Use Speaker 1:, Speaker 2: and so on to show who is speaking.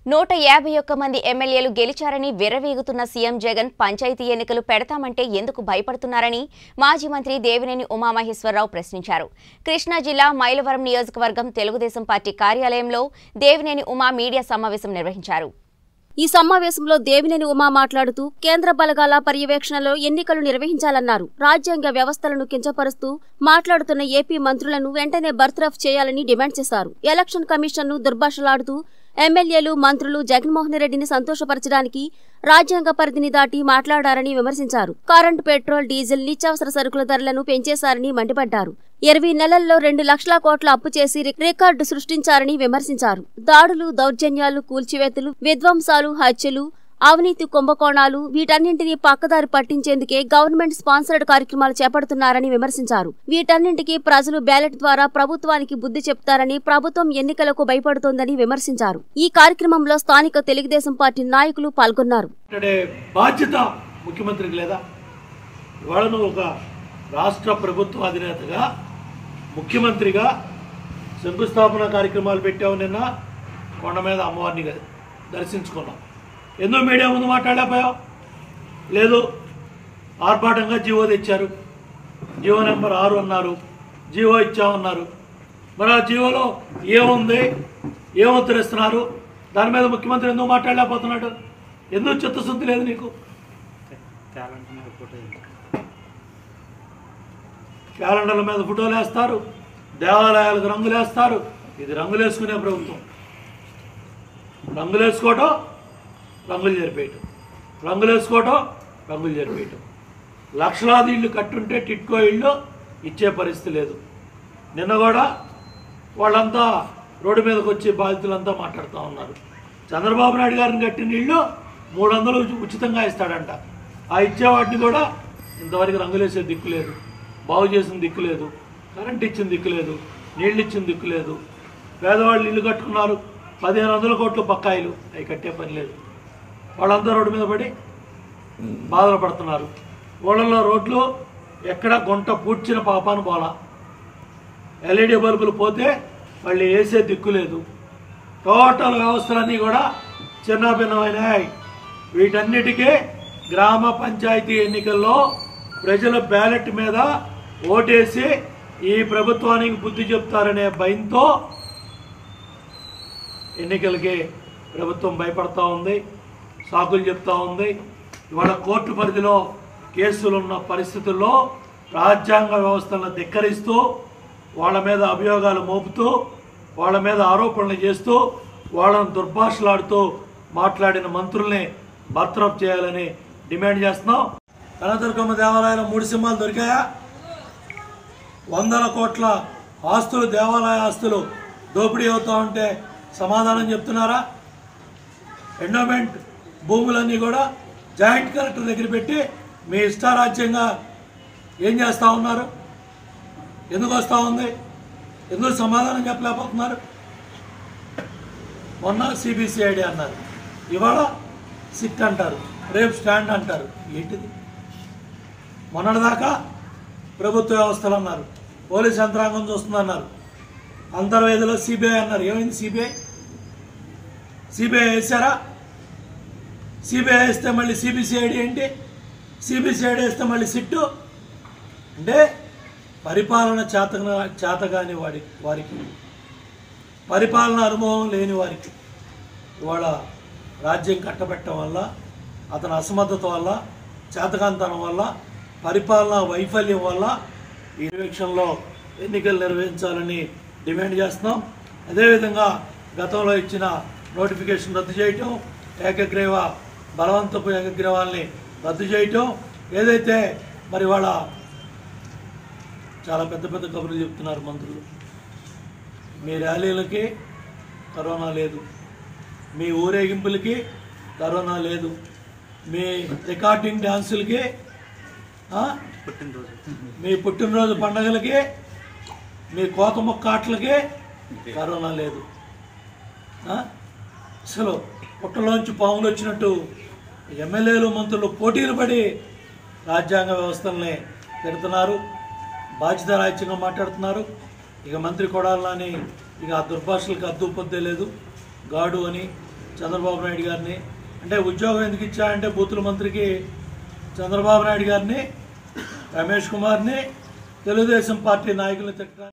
Speaker 1: నూట యాభై ఒక్క మంది ఎమ్మెల్యేలు గెలిచారని విర్రవీగుతున్న సీఎం జగన్ పంచాయతీ ఎన్నికలు పెడతామంటే ఎందుకు భయపడుతున్నారని మాజీ మంత్రి దేవినేని ఉమామహేశ్వరరావు ప్రశ్నించారు కృష్ణా జిల్లా మైలవరం నియోజకవర్గం తెలుగుదేశం పార్టీ కార్యాలయంలో దేవినేని ఉమా మీడియా సమావేశం నిర్వహించారు
Speaker 2: ఈ సమావేశంలో దేవినేని ఉమా మాట్లాడుతూ కేంద్ర బలగాల పర్యవేక్షణలో ఎన్నికలు నిర్వహించాలన్నారు రాజ్యాంగ వ్యవస్థలను కించపరుస్తూ మాట్లాడుతున్న ఏపీ మంత్రులను వెంటనే బర్తరఫ్ చేయాలని డిమాండ్ చేశారు ఎలక్షన్ కమిషన్ను దుర్భాషలాడుతూ ఎమ్మెల్యేలు మంత్రులు జగన్మోహన్ రెడ్డిని సంతోషపరచడానికి రాజ్యాంగ పరిధిని దాటి మాట్లాడారని విమర్శించారు కరెంట్ పెట్రోల్ డీజిల్ నిత్యావసర సరుకుల ధరలను పెంచేశారని మండిపడ్డారు ఇరవై నెలల్లో రెండు లక్షల కోట్ల అప్పు చేసి రి- రికార్డు సృష్టించారని విమర్శించారు దాడులు దౌర్జన్యాలు కూల్చివేతలు విధ్వంసాలు హత్యలు అవినీతి కుంభకోణాలు వీటన్నింటినీ పక్కదారి పట్టించేందుకే గవర్నమెంట్ స్పాన్సర్డ్ కార్యక్రమాలు చేపడుతున్నారని విమర్శించారు వీటన్నింటికీ ప్రజలు బ్యాలెట్ ద్వారా ప్రభుత్వానికి బుద్ధి చెప్తారని ప్రభుత్వం ఎన్నికలకు భయపడుతోందని విమర్శించారు ఈ కార్యక్రమంలో స్థానిక తెలుగుదేశం పార్టీ నాయకులు పాల్గొన్నారు
Speaker 3: మాట్లాడే బాధ్యత ముఖ్యమంత్రికి లేదా ఇవాళ నువ్వు ఒక రాష్ట్ర ప్రభుత్వ అధినేతగా ముఖ్యమంత్రిగా శంకుస్థాపన కార్యక్రమాలు పెట్టావు నిన్న కొండ మీద అమ్మవారిని గా- దర్శించుకున్నావు ఎందుకు మీడియా ముందు మాట్లాడలేకపోయావు లేదు ఆర్భాటంగా జీవో తెచ్చారు జీవో నెంబర్ ఆరు అన్నారు జీవో ఇచ్చామన్నారు మరి ఆ జీవోలో ఏముంది ఏం ఉత్తరిస్తున్నారు దాని మీద ముఖ్యమంత్రి ఎందుకు మాట్లాడలేకపోతున్నాడు ఎందుకు చిత్తశుద్ధి లేదు నీకు క్యాలెండర్ల మీద ఫోటోలు వేస్తారు దేవాలయాలకు రంగులు వేస్తారు ఇది రంగులు వేసుకునే ప్రభుత్వం రంగులు వేసుకోవటం రంగులు జరిపేయటం రంగులు వేసుకోవటం రంగులు జరిపేయటం లక్షలాది ఇళ్ళు కట్టుంటే టిట్కో ఇళ్ళు ఇచ్చే పరిస్థితి లేదు నిన్న కూడా వాళ్ళంతా రోడ్డు మీదకి వచ్చి బాధితులంతా మాట్లాడుతూ ఉన్నారు చంద్రబాబు నాయుడు గారిని కట్టిన ఇళ్ళు మూడు వందలు ఉచి- ఉచితంగా ఇస్తాడంట ఆ ఇచ్చే వాటిని కూడా ఇంతవరకు రంగులేసే దిక్కు లేదు బాగు చేసిన దిక్కు లేదు కరెంట్ ఇచ్చిన దిక్కు లేదు నీళ్ళు ఇచ్చిన దిక్కు లేదు పేదవాళ్ళు ఇల్లు కట్టుకున్నారు పదిహేను వందల కోట్లు బకాయిలు అవి కట్టే పని లేదు వాళ్ళంతా రోడ్డు మీద పడి బాధలు పడుతున్నారు ఊళ్ళల్లో రోడ్లు ఎక్కడ గుంట పూడ్చిన పాపాను పోలా ఎల్ఈడి బల్బులు పోతే మళ్ళీ వేసే దిక్కు లేదు టోటల్ వ్యవస్థలన్నీ కూడా చిన్నభిన్నమైనాయి వీటన్నిటికీ గ్రామ పంచాయతీ ఎన్నికల్లో ప్రజల బ్యాలెట్ మీద ఓటేసి ఈ ప్రభుత్వానికి బుద్ధి చెప్తారనే భయంతో ఎన్నికలకి ప్రభుత్వం భయపడతా ఉంది సాకులు చెప్తా ఉంది ఇవాళ కోర్టు పరిధిలో కేసులు ఉన్న పరిస్థితుల్లో రాజ్యాంగ వ్యవస్థలను ధిక్కరిస్తూ వాళ్ళ మీద అభియోగాలు మోపుతూ వాళ్ళ మీద ఆరోపణలు చేస్తూ వాళ్ళని దుర్భాషలాడుతూ మాట్లాడిన మంత్రుల్ని బర్తరఫ్ చేయాలని డిమాండ్ చేస్తున్నాం కనదుర్గమ్మ దేవాలయంలో మూడు సింహాలు దొరికాయా వందల కోట్ల ఆస్తులు దేవాలయ ఆస్తులు దోపిడీ అవుతా ఉంటే సమాధానం చెప్తున్నారా ఎండోమెంట్ భూములన్నీ కూడా జాయింట్ కలెక్టర్ దగ్గర పెట్టి మీ ఇష్టారాజ్యంగా ఏం చేస్తూ ఉన్నారు ఎందుకు వస్తూ ఉంది ఎందుకు సమాధానం చెప్పలేకపోతున్నారు మొన్న సిబిసిఐడి అన్నారు ఇవాళ సిట్ అంటారు రేపు స్టాండ్ అంటారు ఏంటిది మొన్నటిదాకా ప్రభుత్వ వ్యవస్థలు అన్నారు పోలీస్ యంత్రాంగం చూస్తుందన్నారు అంతర్వేదిలో సిబిఐ అన్నారు ఏమైంది సిబిఐ సిబిఐ వేసారా సిబిఐ వేస్తే మళ్ళీ సిబిసిఐడి ఏంటి సిబిసిఐడి వేస్తే మళ్ళీ సిట్టు అంటే పరిపాలన చేతన చేతగాని వాడి వారికి పరిపాలన అనుభవం లేని వారికి ఇవాళ రాజ్యం కట్టబెట్టడం వల్ల అతని అసమర్థత వల్ల చేతకాంతనం వల్ల పరిపాలన వైఫల్యం వల్ల ఈ ఎలక్షన్లో ఎన్నికలు నిర్వహించాలని డిమాండ్ చేస్తున్నాం అదేవిధంగా గతంలో ఇచ్చిన నోటిఫికేషన్ రద్దు చేయటం ఏకగ్రీవ బలవంతపు ఏకగ్రీవాల్ని రద్దు చేయటం ఏదైతే మరి వాళ్ళ చాలా పెద్ద పెద్ద కబుర్లు చెప్తున్నారు మంత్రులు మీ ర్యాలీలకి కరోనా లేదు మీ ఊరేగింపులకి కరోనా లేదు మీ రికార్డింగ్ డ్యాన్సులకి ఆ? మీ పుట్టినరోజు పండగలకి మీ కోత మొక్క ఆటలకి కరోనా లేదు ఆ? అసలు పుట్టలోంచి పాములు వచ్చినట్టు ఎమ్మెల్యేలు మంత్రులు పోటీలు పడి రాజ్యాంగ వ్యవస్థల్ని పెడుతున్నారు బాధ్యత రాజ్యంగా మాట్లాడుతున్నారు ఇక మంత్రి కొడాలని ఇక ఆ దుర్భాషలకు అద్దు పొద్దే లేదు గాడు అని చంద్రబాబు నాయుడు గారిని అంటే ఉద్యోగం ఎందుకు ఇచ్చారంటే బూతుల మంత్రికి చంద్రబాబు నాయుడు గారిని రమేష్ కుమార్ని తెలుగుదేశం పార్టీ నాయకులను తిట్టడానికి